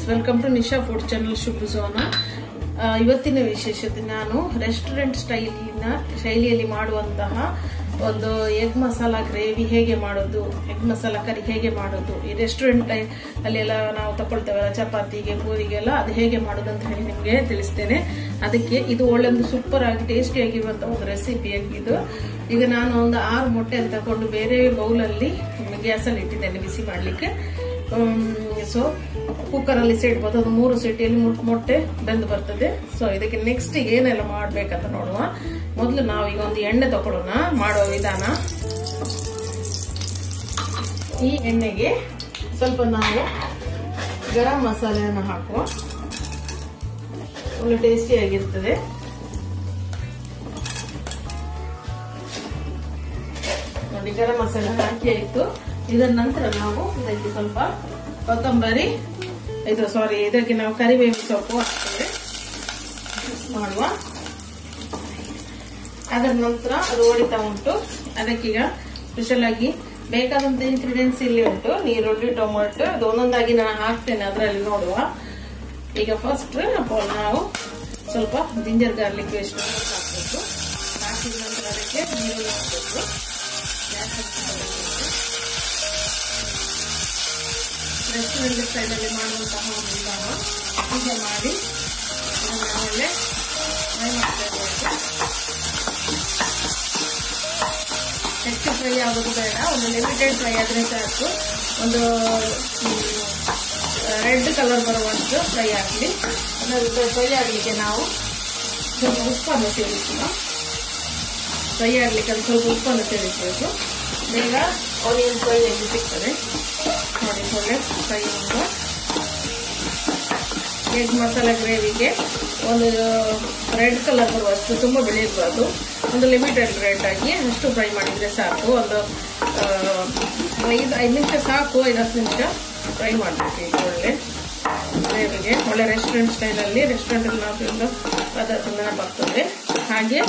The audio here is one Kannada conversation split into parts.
welcome to Nisha food channel ಶುಭ ಸೋನ ಆ, ಇವತ್ತಿನ ವಿಶೇಷತೆ ನಾನು ರೆಸ್ಟೋರೆಂಟ್ ಸ್ಟೈಲಿನ ಶೈಲಿಯಲ್ಲಿ ಮಾಡುವಂತಹ ಒಂದು ಎಗ್ ಮಸಾಲ ಗ್ರೇವಿ ಹೇಗೆ ಮಾಡೋದು ಎಗ್ ಮಸಾಲ ಕರಿ ಹೇಗೆ ಮಾಡೋದು ಈ ರೆಸ್ಟೋರೆಂಟ್ ಅಲ್ಲೆಲ್ಲ ನಾವು ತಗೊಳ್ತೇವಲ್ಲ ಚಪಾತಿಗೆ ಪೂರಿಗೆಲ್ಲ ಅದು ಹೇಗೆ ಮಾಡೋದು ಅಂತ ಹೇಳಿ ನಿಮಗೆ ತಿಳಿಸ್ತೇನೆ ಅದಕ್ಕೆ ಇದು ಒಳ್ಳೆ ಒಂದು ಸೂಪರ್ ಆಗಿ ಟೇಸ್ಟಿ ಆಗಿರುವಂತ ಒಂದು ರೆಸಿಪಿ ಇದು ಈಗ ನಾನು ಒಂದು ಆರು ಮೊಟ್ಟೆ ತಗೊಂಡು ಬೇರೆ ಬೌಲಲ್ಲಿ ಗ್ಯಾಸಲ್ಲಿ ಇಟ್ಟಿದ್ದೇನೆ ಬಿಸಿ ಮಾಡಲಿಕ್ಕೆ ಸೊ ಕುಕ್ಕರ್ ಅಲ್ಲಿ ಇಡ್ಬೋದು ಅದು ಮೂರು ಸೀಟಿಯಲ್ಲಿ ಮೊಟ್ಟೆ ಬೆಂದು ಬರ್ತದೆ ಸೊ ಇದಕ್ಕೆ ನೆಕ್ಸ್ಟ್ ಏನೆಲ್ಲ ಮಾಡ್ಬೇಕಂತ ನೋಡುವ ಮೊದಲು ನಾವೀಗ ಒಂದು ಎಣ್ಣೆ ತಗೊಳ್ಳೋಣ ಮಾಡೋ ವಿಧಾನ ಈ ಎಣ್ಣೆಗೆ ಸ್ವಲ್ಪ ನಾವು ಗರಂ ಮಸಾಲೆಯನ್ನು ಹಾಕುವ ಒಳ್ಳೆ ಟೇಸ್ಟಿ ಆಗಿರ್ತದೆ ನೋಡಿ ಗರಂ ಮಸಾಲೆ ಹಾಕಿ ಆಯ್ತು ಇದರ ನಂತರ ನಾವು ಇದಕ್ಕೆ ಸ್ವಲ್ಪ ಕೊತ್ತಂಬರಿ ಇದು ಸಾರಿ ಇದಕ್ಕೆ ನಾವು ಕರಿಬೇವು ಸೊಪ್ಪು ಹಾಕ್ತೇವೆ ಮಾಡುವ ಅದರ ನಂತರ ಅದು ಹೊಡಿತಾ ಉಂಟು ಅದಕ್ಕೀಗ ಸ್ಪೆಷಲ್ ಆಗಿ ಬೇಕಾದಂತ ಇಂಗ್ರೀಡಿಯೆಂಟ್ಸ್ ಇಲ್ಲಿ ಉಂಟು ನೀರುಳ್ಳಿ ಟೊಮೆಟೊ ಅದು ಒಂದೊಂದಾಗಿ ನಾನು ಹಾಕ್ತೇನೆ ಅದರಲ್ಲಿ ನೋಡುವ ಈಗ ಫಸ್ಟ್ ನಾವು ಸ್ವಲ್ಪ ಜಿಂಜರ್ ಗಾರ್ಲಿಕ್ ಪೇಸ್ಟ್ ಹಾಕಬೇಕು ಹಾಕಿದ ನಂತರ ಅದಕ್ಕೆ ನೀರುಳ್ಳಿ ಹಾಕಬೇಕು ರೆಸ್ಟೋರೆಂಟ್ ಸ್ಟೈಲಲ್ಲಿ ಮಾಡುವಂತಹ ಒಂದು ವಿಧಾನ ಹೀಗೆ ಮಾಡಿ ಇದನ್ನು ಒಳ್ಳೆ ಫ್ರೈ ಮಾಡ್ತಾ ಇರಬೇಕು ಹೆಚ್ಚು ಫ್ರೈ ಆಗೋದು ಬೇಡ ಒಂದು ಲಿಮಿಟೆಡ್ ಫ್ರೈ ಆದರೆ ಸಾಕು ಒಂದು ರೆಡ್ ಕಲರ್ ಬರುವಷ್ಟು ಫ್ರೈ ಆಗಲಿ ಅದನ್ನು ಫ್ರೈ ಆಗಲಿಕ್ಕೆ ನಾವು ಸ್ವಲ್ಪ ಉಪ್ಪನ್ನು ಸೇರಿಸುವ ಫ್ರೈ ಆಗಲಿಕ್ಕೆ ಅದು ಸ್ವಲ್ಪ ಉಪ್ಪನ್ನು ಸೇರಿಸಬೇಕು ಬೇಗ ಆನಿಯನ್ ಫ್ರೈ ಆಗಿ ಸಿಗ್ತದೆ ನೋಡಿ ಒಳ್ಳೆ ಫ್ರೈ ಮಾಡುವ ಎಗ್ ಮಸಾಲ ಗ್ರೇವಿಗೆ ಒಂದು ರೆಡ್ ಕಲರ್ ಬರುವಷ್ಟು ತುಂಬ ಬೆಳೆಯಬಾರ್ದು ಒಂದು ಲಿಮಿಟೆಡ್ ರೆಡ್ ಆಗಿ ಅಷ್ಟು ಫ್ರೈ ಮಾಡಿದರೆ ಸಾಕು ಒಂದು ಐದು ಐದು ನಿಮಿಷ ಸಾಕು ಐದು ಹತ್ತು ನಿಮಿಷ ಫ್ರೈ ಮಾಡಬೇಕು ಈಗ ಒಳ್ಳೆ ಗ್ರೇವಿಗೆ ಒಳ್ಳೆ ರೆಸ್ಟೋರೆಂಟ್ ಸ್ಟೈಲಲ್ಲಿ ರೆಸ್ಟೋರೆಂಟಲ್ಲಿ ನಾವು ತಿಂದು ಪದಾರ್ಥ ನೆನಪಾಗ್ತದೆ ಹಾಗೆ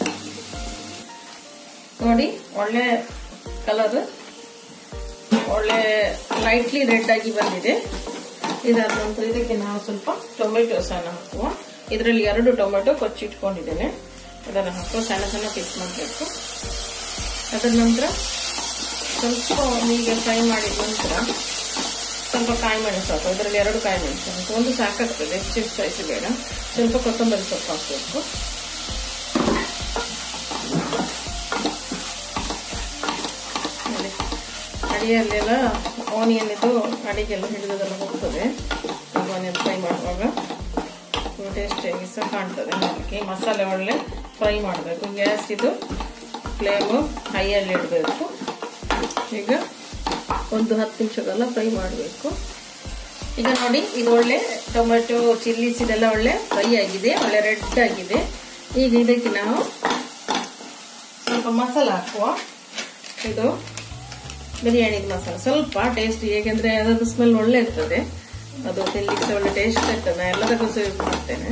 ನೋಡಿ ಒಳ್ಳೆ ಕಲರ್ ಒಳ್ಳೆ ಲೈಟ್ಲಿ ರೆಡ್ ಆಗಿ ಬಂದಿದೆ ಇದಾದ ನಂತರ ಇದಕ್ಕೆ ನಾವು ಸ್ವಲ್ಪ ಟೊಮೆಟೊಸ್ ಅನ್ನು ಹಾಕುವ ಇದರಲ್ಲಿ ಎರಡು ಟೊಮೆಟೊ ಕೊಚ್ಚಿಟ್ಕೊಂಡಿದ್ದೇನೆ ಅದನ್ನು ಹಾಕುವ ಸಣ್ಣ ಸಣ್ಣ ಪೀಸ್ ಮಾಡಬೇಕು ಅದರ ನಂತರ ಸ್ವಲ್ಪ ಹೀಗೆ ಫ್ರೈ ಮಾಡಿದ ನಂತರ ಸ್ವಲ್ಪ ಕಾಯಿ ಮೆಣಸು ಹಾಕುವ ಇದರಲ್ಲಿ ಎರಡು ಕಾಯಿ ಮೆಣಸು ಹಾಕುವ ಒಂದು ಸಾಕಾಗ್ತದೆ ಹೆಚ್ಚು ಸ್ಪೈಸಿ ಬೇಡ ಸ್ವಲ್ಪ ಕೊತ್ತಂಬರಿ ಸೊಪ್ಪು ಹಾಕಬೇಕು ಅಡಿಯಲ್ಲೆಲ್ಲ ಆನಿಯನ್ ಇದು ಅಡಿಗೆಲ್ಲ ಹಿಡಿದದೆಲ್ಲ ಹೋಗ್ತದೆ ಆನಿಯನ್ ಫ್ರೈ ಮಾಡುವಾಗ ಟೇಸ್ಟಿಯಾಗಿ ಸಹ ಕಾಣ್ತದೆ ನೋಡಲಿಕ್ಕೆ ಮಸಾಲೆ ಒಳ್ಳೆ ಫ್ರೈ ಮಾಡಬೇಕು ಗ್ಯಾಸ್ ಇದು ಫ್ಲೇಮು ಹೈಯಲ್ಲಿ ಇಡಬೇಕು ಈಗ ಒಂದು ಹತ್ತು ನಿಮಿಷದಲ್ಲ ಫ್ರೈ ಮಾಡಬೇಕು ಈಗ ನೋಡಿ ಇದು ಒಳ್ಳೆ ಟೊಮೆಟೊ ಚಿಲ್ಲೀಸ್ ಇದೆಲ್ಲ ಒಳ್ಳೆ ಫ್ರೈ ಆಗಿದೆ ಒಳ್ಳೆ ರೆಡ್ ಆಗಿದೆ ಈಗ ಇದಕ್ಕೆ ನಾವು ಸ್ವಲ್ಪ ಮಸಾಲ ಹಾಕುವ ಇದು ಬಿರಿಯಾನಿ ಮಸಾಲ ಸ್ವಲ್ಪ ಟೇಸ್ಟ್ ಹೇಗೆಂದ್ರೆ ಅದರ ಸ್ಮೆಲ್ ಒಳ್ಳೆ ಇರ್ತದೆ ಅದು ತಿನ್ಲಿಕ್ಕೆ ಒಳ್ಳೆ ಟೇಸ್ಟ್ ಇರ್ತದೆ ನಾನು ಎಲ್ಲದಕ್ಕೂ ಯೂಸ್ ಮಾಡ್ತೇನೆ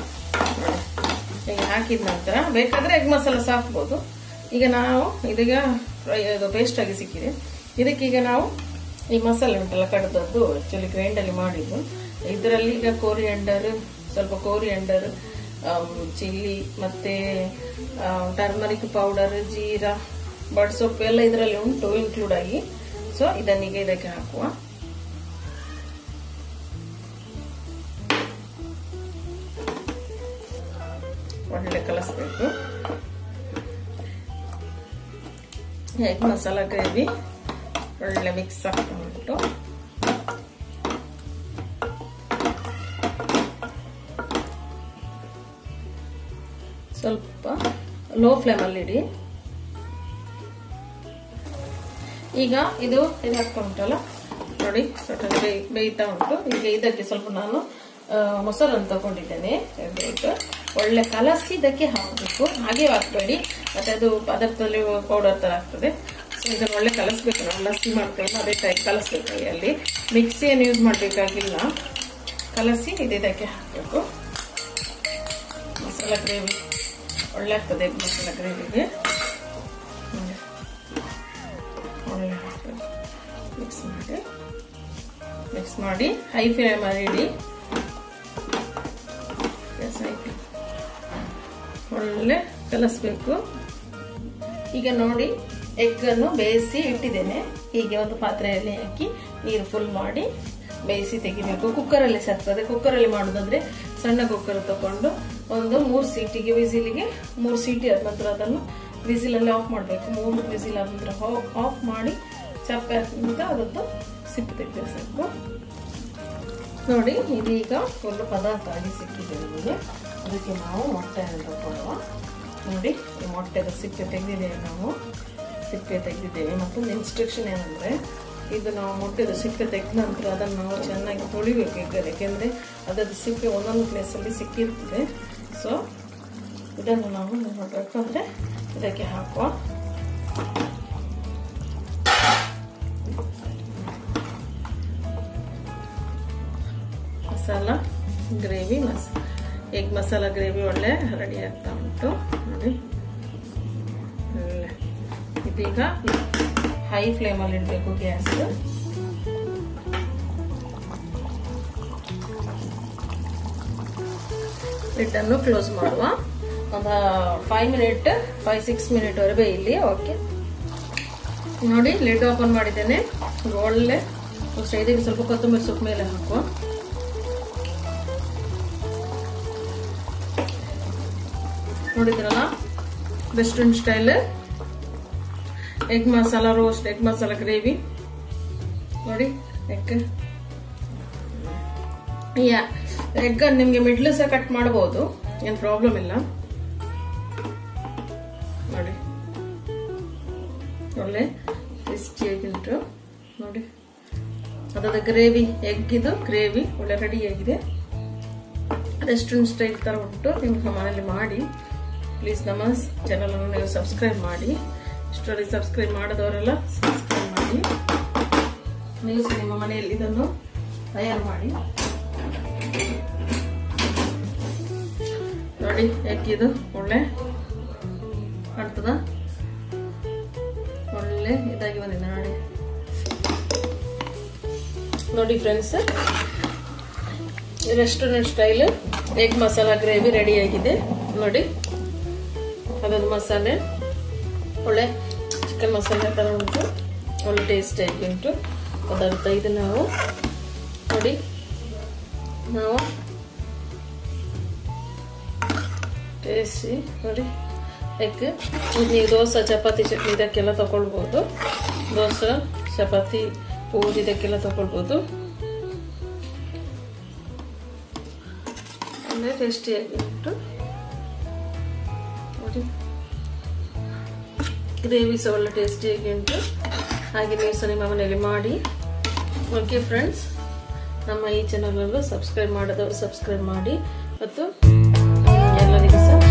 ಈಗ ಹಾಕಿದ ನಂತರ ಬೇಕಾದ್ರೆ ಎಗ್ ಮಸಾಲ ಸಾಕ್ಬೋದು ಈಗ ನಾವು ಇದೀಗ ಇದು ಪೇಸ್ಟ್ ಆಗಿ ಸಿಕ್ಕಿದೆ ಇದಕ್ಕೀಗ ನಾವು ಈ ಮಸಾಲೆ ಉಂಟಲ್ಲ ಕಡ್ದದ್ದು ಆಕ್ಚುಲಿ ಗ್ರೈಂಡಲ್ಲಿ ಮಾಡಿದ್ದು ಇದರಲ್ಲಿ ಈಗ ಕೋರಿಯಂಡರ್ ಸ್ವಲ್ಪ ಕೋರಿಯಂಡರ್ ಚಿಲ್ಲಿ ಮತ್ತೆ ಟರ್ಮರಿಕ್ ಪೌಡರ್ ಜೀರಾ ಬಡ್ ಸೊಪ್ಪು ಎಲ್ಲ ಇದರಲ್ಲಿ ಉಂಟು ಇನ್ಕ್ಲೂಡ್ ಆಗಿ ಸೊ ಇದನ್ನೀಗ ಇದಕ್ಕೆ ಹಾಕುವ ಒಳ್ಳೆ ಕಲಸಬೇಕು ಎಗ್ ಮಸಾಲ ಗ್ರೇವಿ ಒಳ್ಳೆ ಮಿಕ್ಸ್ ಆಗ್ತಾ ಉಂಟು ಸ್ವಲ್ಪ ಲೋ ಫ್ಲೇಮಲ್ಲಿ ಇಡಿ ಈಗ ಇದು ಇದು ಹಾಕ್ತಾ ಉಂಟಲ್ಲ ನೋಡಿ ಸ್ವಲ್ಪ ಬೇಯ್ತಾ ಉಂಟು ಈಗ ಇದಕ್ಕೆ ಸ್ವಲ್ಪ ನಾನು ಮೊಸರನ್ನು ತಗೊಂಡಿದ್ದೇನೆ ಬೇಕು ಒಳ್ಳೆ ಕಲಸಿ ಇದಕ್ಕೆ ಹಾಕಬೇಕು ಹಾಗೆ ಹಾಕಬೇಡಿ ಮತ್ತೆ ಅದು ಪದಾರ್ಥದಲ್ಲಿ ಪೌಡರ್ ತರ ಆಗ್ತದೆ ಸೊ ಇದನ್ನು ಒಳ್ಳೆ ಕಲಸ್ಬೇಕು ನಾವು ಲಸ್ಸಿ ಮಾಡ್ತೇವೆ ಅದೇ ಟೈಪ್ ಕಲಸ್ಬೇಕು ಅಲ್ಲಿ ಮಿಕ್ಸಿಯನ್ನು ಯೂಸ್ ಮಾಡಬೇಕಾಗಿಲ್ಲ ಕಲಸಿ ಇದು ಇದಕ್ಕೆ ಹಾಕಬೇಕು ಮಸಾಲ ಗ್ರೇವಿ ಒಳ್ಳೆ ಆಗ್ತದೆ ಮಸಾಲ ಗ್ರೇವಿಗೆ ಒಳ್ಳೆ ಮಿಕ್ಸ್ ಮಾಡಿ ಮಿಕ್ಸ್ ಮಾಡಿ ಹೈ ಫ್ಲೇಮ್ ಮಾಡಿ ಇಡಿ Yes, ಆಯ್ತು ಒಳ್ಳೆ ಕಲಸ್ಬೇಕು ಈಗ ನೋಡಿ ಎಗ್ ಅನ್ನು ಬೇಯಿಸಿ ಇಟ್ಟಿದ್ದೇನೆ ಹೀಗೆ ಒಂದು ಪಾತ್ರೆಯಲ್ಲಿ ಹಾಕಿ ನೀರು ಫುಲ್ ಮಾಡಿ ಬೇಯಿಸಿ ತೆಗಿಬೇಕು ಕುಕ್ಕರಲ್ಲಿ ಸತ್ತದೆ ಕುಕ್ಕರಲ್ಲಿ ಮಾಡೋದಾದ್ರೆ ಸಣ್ಣ ಕುಕ್ಕರ್ ತಗೊಂಡು ಒಂದು ಮೂರು ಸೀಟಿಗೆ ವಿಸಿಲಿಗೆ ಮೂರು ಸೀಟಿ ಆದ ನಂತರ ಅದನ್ನು ವಿಸಿಲಲ್ಲಿ ಆಫ್ ಮಾಡಬೇಕು ಮೂರು ವಿಸಿಲ್ ಆದ ನಂತರ ಆಫ್ ಮಾಡಿ ಚಪ್ಪೆ ಹಾಕಿದ ಅದದ್ದು ಸಿಪ್ಪೆ ತೆಗೆದಿರಬೇಕು ನೋಡಿ ಇದೀಗ ಫುಲ್ ಪದಾರ್ಥ ಆಗಿ ಸಿಕ್ಕಿದೆ ನಮಗೆ ಅದಕ್ಕೆ ನಾವು ಮೊಟ್ಟೆಯನ್ನು ತಗೊಳ್ಳುವ ನೋಡಿ ಈ ಮೊಟ್ಟೆದ ಸಿಪ್ಪೆ ತೆಗೆದಿದ್ದೇವೆ ನಾವು ಸಿಪ್ಪೆ ತೆಗೆದಿದ್ದೇವೆ ಮತ್ತೊಂದು ಇನ್ಸ್ಟ್ರಕ್ಷನ್ ಏನಂದರೆ ಇದು ನಾವು ಮೊಟ್ಟೆದ ಸಿಪ್ಪೆ ತೆಗೆದ ನಂತರ ಅದನ್ನು ನಾವು ಚೆನ್ನಾಗಿ ತೊಳಿಬೇಕು ಎಗ್ಗಲ್ಲಿ ಯಾಕೆಂದರೆ ಅದರದ್ದು ಸಿಪ್ಪೆ ಒಂದೊಂದು ಪ್ಲೇಸಲ್ಲಿ ಸಿಕ್ಕಿರ್ತದೆ ಸೊ ಇದನ್ನು ನಾವು ಏನು ಮಾಡಬೇಕು ಅಂದರೆ ಇದಕ್ಕೆ ಹಾಕುವ ಮಸಾಲ ಗ್ರೇವಿ ಮಸ್ ಎಗ್ ಮಸಾಲ ಗ್ರೇವಿ ಒಳ್ಳೆ ರೆಡಿ ಆಗ್ತಾ ಉಂಟು ನೋಡಿ ಒಳ್ಳೆ ಇದೀಗ ಹೈ ಫ್ಲೇಮಲ್ಲಿ ಇಡಬೇಕು ಗ್ಯಾಸ್ ಲಿಟ್ಟನ್ನು ಕ್ಲೋಸ್ ಮಾಡುವ ಒಂದು five minute five six minute ವರೆಗೆ ಬೇಯಲಿ ಓಕೆ ನೋಡಿ ಲಿಡ್ ಓಪನ್ ಮಾಡಿದ್ದೇನೆ ಒಳ್ಳೆ ಇದಕ್ಕೆ ಸ್ವಲ್ಪ ಕೊತ್ತಂಬರಿ ಸೊಪ್ಪು ಮೇಲೆ ಹಾಕುವ ನೋಡಿದ್ರಲ್ಲ restaurant style egg masala roast egg masala gravy ನೋಡಿ ಎಗ್ ಯಾ ಎಗ್ ನಿಮಗೆ ಮಿಡ್ಲ್ ಸಹ ಕಟ್ ಮಾಡಬಹುದು ಏನು ಪ್ರಾಬ್ಲಮ್ ಇಲ್ಲ ನೋಡಿ ಒಳ್ಳೆ ಟೇಸ್ಟಿಯಾಗಿ ಉಂಟು ನೋಡಿ ಅದರ ಗ್ರೇವಿ ಎಗ್ ಇದು ಗ್ರೇವಿ ಒಳ್ಳೆ ರೆಡಿಯಾಗಿದೆ ರೆಸ್ಟೋರೆಂಟ್ ಸ್ಟೈಲ್ ಥರ ಉಂಟು ನೀವು ಮನೇಲಿ ಮಾಡಿ ಪ್ಲೀಸ್ ನಮ್ಮ ಚಾನಲನ್ನು ನೀವು ಸಬ್ಸ್ಕ್ರೈಬ್ ಮಾಡಿ ಇಷ್ಟರಲ್ಲಿ ಸಬ್ಸ್ಕ್ರೈಬ್ ಮಾಡದವರೆಲ್ಲ ಸಬ್ಸ್ಕ್ರೈಬ್ ಮಾಡಿ ನೀವು ಸಹ ನಿಮ್ಮ ಮನೆಯಲ್ಲಿ ಇದನ್ನು ತಯಾರು ಮಾಡಿ ನೋಡಿ ಎಕ್ಕಿದು ಒಳ್ಳೆ ಕಾಣ್ತದ ಒಳ್ಳೆ ಇದಾಗಿ ಬಂದಿದೆ ನೋಡಿ ನೋಡಿ friends restaurant style egg masala gravy ready ಆಗಿದೆ ನೋಡಿ ಅದೊಂದು ಮಸಾಲೆ ಒಳ್ಳೆ ಚಿಕನ್ ಮಸಾಲೆ ಥರ ಉಂಟು ಒಳ್ಳೆ ಟೇಸ್ಟ್ ಆಗಿ ಉಂಟು ಪದಾರ್ಥ ಇದು ನಾವು ನೋಡಿ ನಾವು ಟೇಸ್ಟಿ ನೋಡಿ ಎಗ್ ನೀವು ದೋಸೆ ಚಪಾತಿ ಚಟ್ನಿ ಇದಕ್ಕೆಲ್ಲ ತಗೊಳ್ಬೋದು ದೋಸೆ ಚಪಾತಿ ಪೂರಿ ಇದಕ್ಕೆಲ್ಲ ತಗೊಳ್ಬೋದು ಒಳ್ಳೆ ಟೇಸ್ಟಿಯಾಗಿ ಉಂಟು ನೋಡಿ ಗ್ರೇವಿ ಸಹ ಒಳ್ಳೆ ಟೇಸ್ಟಿಯಾಗಿ ಉಂಟು ಹಾಗೆ ನೀವು ಸಹ ನಿಮ್ಮ ಮನೆಯಲ್ಲಿ ಮಾಡಿ ಓಕೆ ಫ್ರೆಂಡ್ಸ್ ನಮ್ಮ ಈ ಚಾನಲನ್ನು ಸಬ್ಸ್ಕ್ರೈಬ್ ಮಾಡದವರು ಸಬ್ಸ್ಕ್ರೈಬ್ ಮಾಡಿ ಮತ್ತು ಎಲ್ಲರಿಗೂ ಸಹ